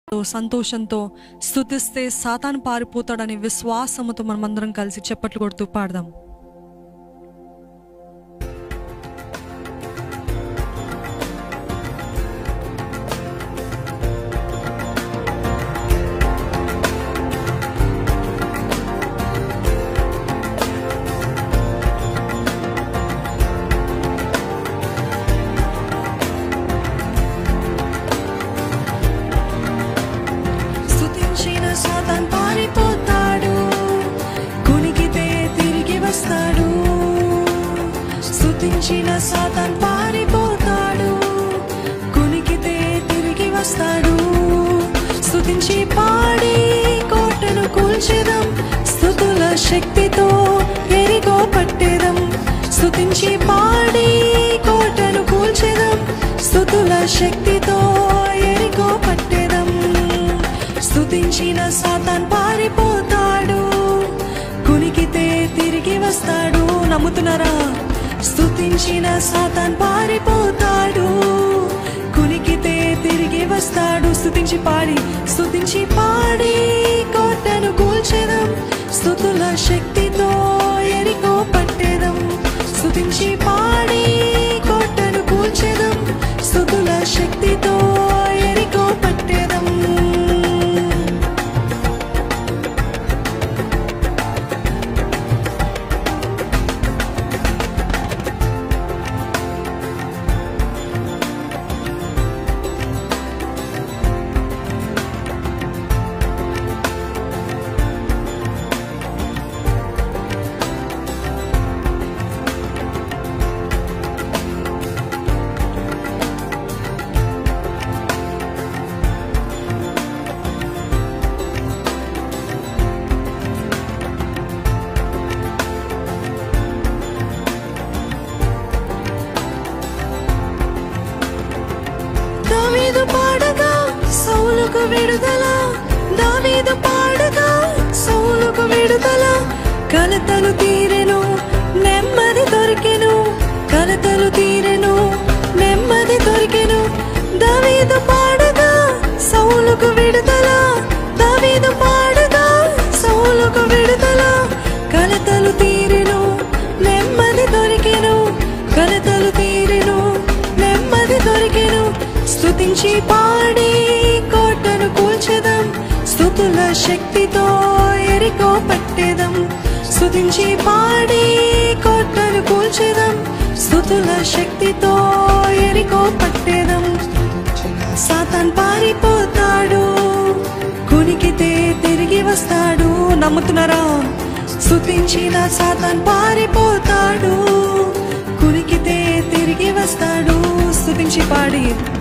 సంతోషంతో స్థుతిస్తే సాతాను పారిపోతాడని విశ్వాసముతో మనమందరం కలిసి చప్పట్లు కొడుతూ పాడదాం స్తుతించిన సాతాన్ పారిపోతాడు కునికితే తిరిగి వస్తాడు స్తుతించిన సాతాన్ పారిపోతాడు కునికితే తిరిగి వస్తాడు స్తుతించి పాడి కోటను కూల్చెదం స్తుతుల శక్తితో ఎరిగో పట్టెదం స్తుతించి పాడి కోటను కూల్చెదం స్తుతుల శక్తితో ఎరిగో పట్టెదం స్తుతించిన సాతాన్ పారిపోతాడు కునికితే తిరిగి వస్తాడు నమ్ముతున్నారా స్తుతించిన సాతాన్ పారిపోతాడు కునికితే తిరిగి వస్తాడు స్తుతించి పాడి స్తుతించి పాడి కోటను కూల్చెదం స్తుతుల శక్తితో ఎరికో పట్టెదం స్తుతించి పాడి కోటను కూల్చెదం స్తుతుల శక్తితో ఎరికో పట్టెదం దావీదు పాడగా సౌలుకు విడుదల దావీదు పాడగా సౌలుకు విడుదల కలతలు తీరెను నెమ్మది దొరికెను కలతలు తీరెను నెమ్మది దొరికెను దావీదు పాడగా సౌలుకు విడుదల దావీదు పాడగా సౌలుకు విడుదల కలతలు తీరెను నెమ్మది దొరికెను కలతలు తీరెను నెమ్మది దొరికెను స్తుతించి పాడి కోటను కూల్చెదం స్తుతుల శక్తితో ఎరికో పట్టెదం స్తుతించి పాడి కోటను కూల్చెదం స్తుతుల శక్తితో ఎరికో పట్టెదం సాతాన్ పారిపోతాడు కునికితే తిరిగి వస్తాడు నమ్ముతున్నారా స్తుతించిన సాతాన్ పారిపోతాడు కునికితే తిరిగి వస్తాడు స్తుతించి పాడి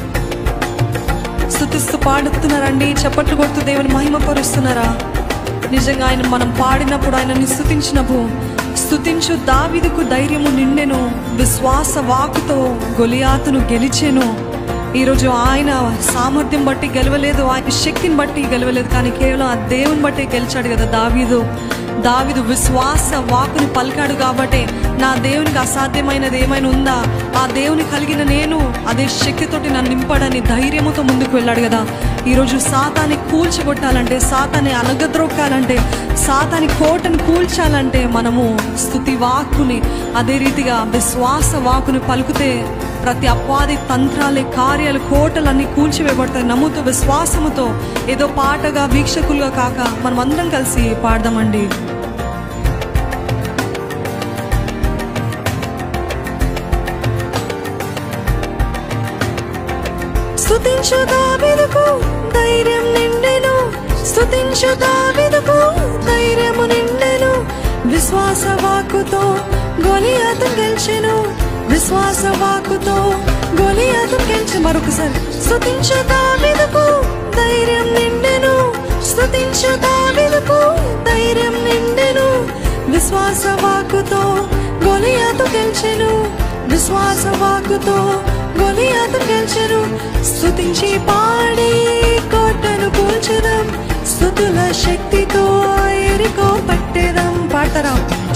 స్తుతిస్తూ పాడుతున్నారండి చప్పట్లు కొడుతూ దేవుని మహిమ పరుస్తున్నారా నిజంగా ఆయన మనం పాడినప్పుడు ఆయనని స్తుతించినప్పుడు స్తుతించు దావిదుకు ధైర్యము నిండెను విశ్వాస వాకుతో గొలియాతును గెలిచెను ఈరోజు ఆయన సామర్థ్యం బట్టి గెలవలేదు ఆయన శక్తిని బట్టి గెలవలేదు కానీ కేవలం ఆ దేవుని బట్టి గెలిచాడు కదా దావీదు దావిదు విశ్వాస వాకుని పలికాడు కాబట్టి నా దేవునికి అసాధ్యమైనది ఏమైనా ఉందా ఆ దేవుని కలిగిన నేను అదే శక్తితోటి నన్ను నింపడని ధైర్యముతో ముందుకు వెళ్ళాడు కదా ఈరోజు సాతాన్ని కూల్చగొట్టాలంటే సాతాన్ని అలగద్రొక్కాలంటే సాతాని కోటను కూల్చాలంటే మనము స్థుతి వాక్కుని అదే రీతిగా విశ్వాస వాకుని పలుకుతే ప్రతి అపవాది తంత్రాలే కార్యాలు కోటలన్నీ కూల్చివేయబడతాయి నమ్ముతూ విశ్వాసముతో ఏదో పాటగా వీక్షకులుగా కాక మనం అందరం కలిసి పాడదామండి స్తుతించు దావీదుకు ధైర్యం నిండెను స్తుతించు దావీదుకు ధైర్యము నిండెను విశ్వాస వాక్కుతో గొలియాతు గెలిచెను విశ్వాస వాక్కుతో గొలియాతు గెలిచి మరొకసారి స్తుతించు దావీదుకు ధైర్యం నిండెను స్తుతించు దావీదుకు ధైర్యం నిండెను విశ్వాస వాక్కుతో గొలియాతు గెలిచెను విశ్వాస వాక్కుతో గొలియాతు గెలిచెను స్తుతించి పాడి కోటను కూల్చెదం స్తుతుల శక్తితో ఎరికో పట్టెదం పాడతారా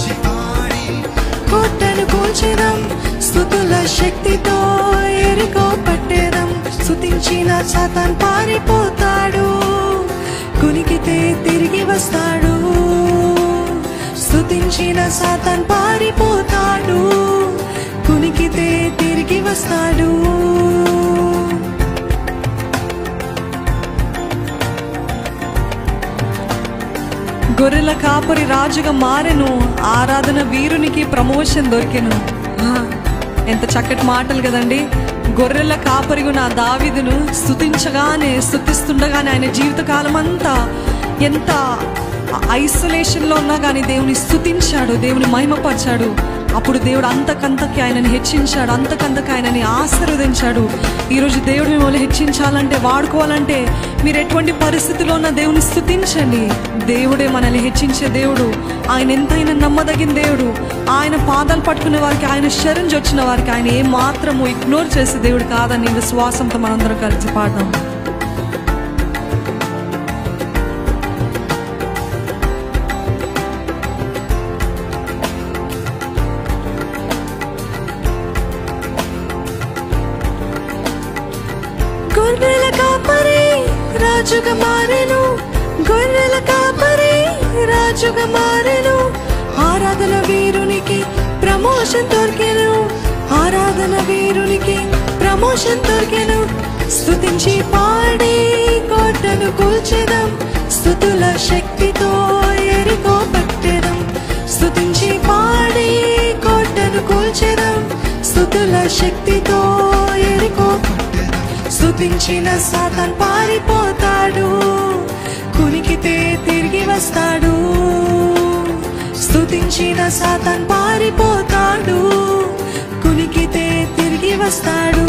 కోటను కూల్చెదం స్తుతుల శక్తితో ఎరికో పట్టెదం స్తుతించిన సాతాన్ పారిపోతాడు స్తుతించిన సాతాన్ పారిపోతాడు కునికితే తిరిగి వస్తాడు గొర్రెల కాపరి రాజుగా మారెను ఆరాధన వీరునికి ప్రమోషన్ దొరికెను ఆ, ఎంత చక్కటి మాటలు కదండి గొర్రెల కాపరిగు నా దావిదును స్తుతించగానే స్తుతిస్తుండగానే ఆయన జీవితకాలం అంతా ఎంత ఐసోలేషన్ లో ఉన్నా కానీ దేవుని స్తుతించాడు దేవుని మహిమపరిచాడు అప్పుడు దేవుడు అంతకంతకి ఆయనని హెచ్చించాడు అంతకంతకి ఆయనని ఆశీర్వదించాడు ఈరోజు దేవుడు మిమ్మల్ని హెచ్చించాలంటే వాడుకోవాలంటే మీరు ఎటువంటి పరిస్థితిలో ఉన్న దేవుని స్తుతించండి దేవుడే మనల్ని హెచ్చించే దేవుడు ఆయన ఎంతైనా నమ్మదగిన దేవుడు ఆయన పాదాలు పట్టుకునే వారికి ఆయన శరించి వచ్చిన వారికి ఆయన ఏ మాత్రము ఇగ్నోర్ చేసే దేవుడు కాదని విశ్వాసంతో మనందరం కలిసి పాడదాం గొర్రెల కాపరి రాజుగా మారెను గొర్రెల కాపరి రాజుగా మారెను ఆరాధన వీరునికి ప్రమోషన్ దొరికెను ఆరాధన వీరునికి ప్రమోషన్ దొరికెను స్తుతించి పాడి కోటను కూల్చెదం స్తుతుల శక్తితో ఎరికో పట్టెదం స్తుతించి పాడి కోటను కూల్చెదం స్తుతుల శక్తితో ఎరికో స్తుతించిన సాతాన్ పారిపోతాడు కునికితే తిరిగి వస్తాడు స్తుతించిన సాతాన్ పారిపోతాడు కునికితే తిరిగి వస్తాడు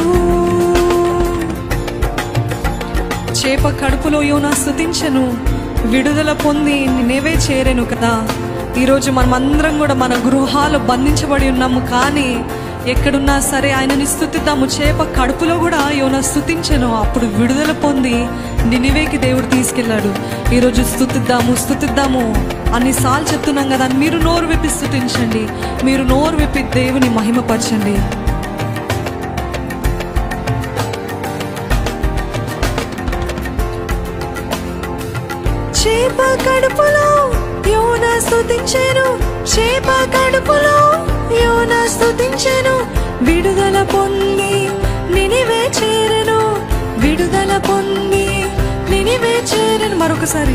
చేప కడుపులో యోనా స్తుతించను విడుదల పొంది నేవే చేరెను కదా ఈరోజు మనమందరం కూడా మన గృహాలు బంధించబడి ఉన్నాము కానీ ఎక్కడున్నా సరే ఆయనని స్థుతిద్దాము చేప కడుపులో కూడా యోన స్థుతించను అప్పుడు విడుదల పొంది నినివేకి దేవుడు తీసుకెళ్ళాడు ఈరోజు స్థుతిద్దాము స్థుతిద్దాము అన్నిసార్లు చెప్తున్నాం కదా మీరు నోరు విప్పి స్థుతించండి మీరు నోరు విప్పి దేవుని మహిమపరచండి చేప కడుపులో యోన స్తుతించెను చేప కడుపులో యోన స్తుతించెను విడుదల పొంది నినివే చేరెను విడుదల పొంది నినివే చేరెను మరొకసారి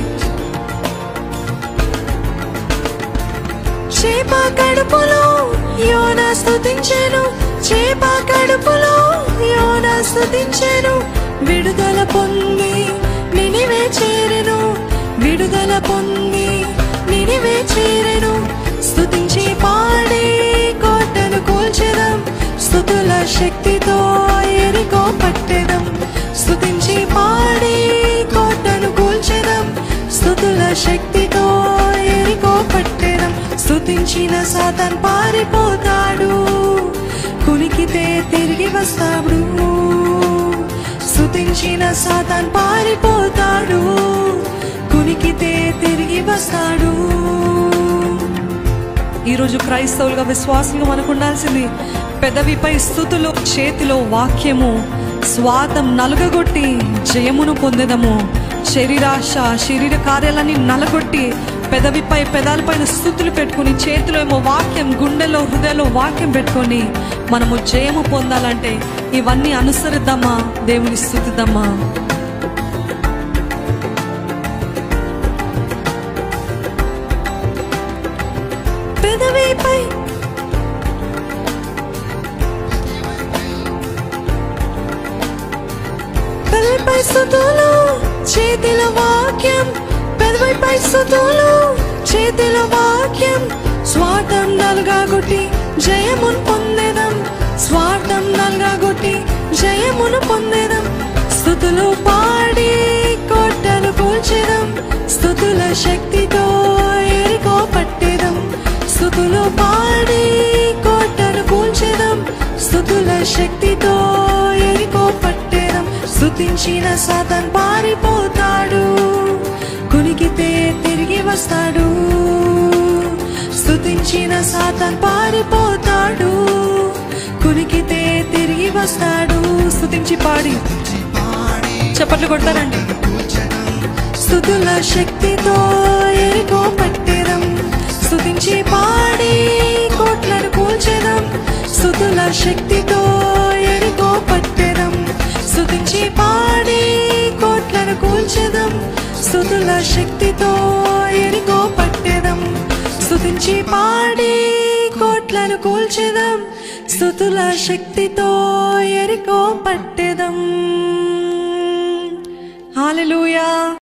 చేప కడుపులో యోన స్తుతించెను చేప కడుపులో యోన స్తుతించెను విడుదల పొంది నినివే చేరెను విడుదల పొంది నినివే చేరెను స్తుతించి పాడి కోటను కూల్చెదం స్తుతుల శక్తితో ఎరికో పట్టెదం స్తుతించి పాడి కోటను కూల్చెదం స్తుతుల శక్తితో ఎరికో పట్టెదం స్తుతించిన సాతాన్ పారిపోతాడు కునికితే తిరిగి వస్తాడు స్తుతించిన సాతాన్ పారిపోతాడు కునికితే తిరిగి వస్తాడు ఈరోజు క్రైస్తవులుగా విశ్వాసంగా మనకు ఉండాల్సింది పెదవిపై స్థుతులు చేతిలో వాక్యము స్వాతం నలుగగొట్టి జయమును పొందెదము శరీరాశ శరీర కార్యాలన్నీ నలగొట్టి పెదవిపై పెదాలపైన స్థుతులు పెట్టుకుని చేతిలో ఏమో వాక్యం గుండెలో హృదయంలో వాక్యం పెట్టుకొని మనము జయము పొందాలంటే ఇవన్నీ అనుసరిద్దామా దేవుని స్థుతిద్దామా పెదవిపై పెదవిపై స్థుతులు చేతిలో వాక్యం పెదవిపై స్థుతులు చేతిలో వాక్యం స్వార్థం నలుగాగొట్టి జయమును పొందేదం స్వార్థం నలుగాగొట్టి జయమును పొందేదం స్థుతులు పాడి కోటను కూల్చేదం స్థుతుల శక్తితో ఎరుకో పట్టేదం స్థుతులు పాడి కోటను కూల్చేదం స్థుతుల శక్తితో ఎరుకో పట్టేదం స్థుతించిన సాతన్ పారిపోతాడు కునికితే తిరిగి వస్తాడు స్థుతించిన సాతన్ పారిపోతాడు కునికితే తిరిగి వస్తాడు స్థుతించి పాడి చప్పట్లు కొడతారండి స్థుతుల శక్తితో ఎరుకో పట్టేదం స్తుతించి పాడి కోట్లను కూల్చెదం స్తుతుల శక్తితో ఎరికో పట్టెదం స్తుతించి పాడి కోట్లను కూల్చెదం స్తుతుల శక్తితో ఎరికో పట్టెదం స్తుతించి పాడి కోట్లను కూల్చెదం స్తుతుల శక్తితో ఎరికో పట్టెదం హాలెలూయా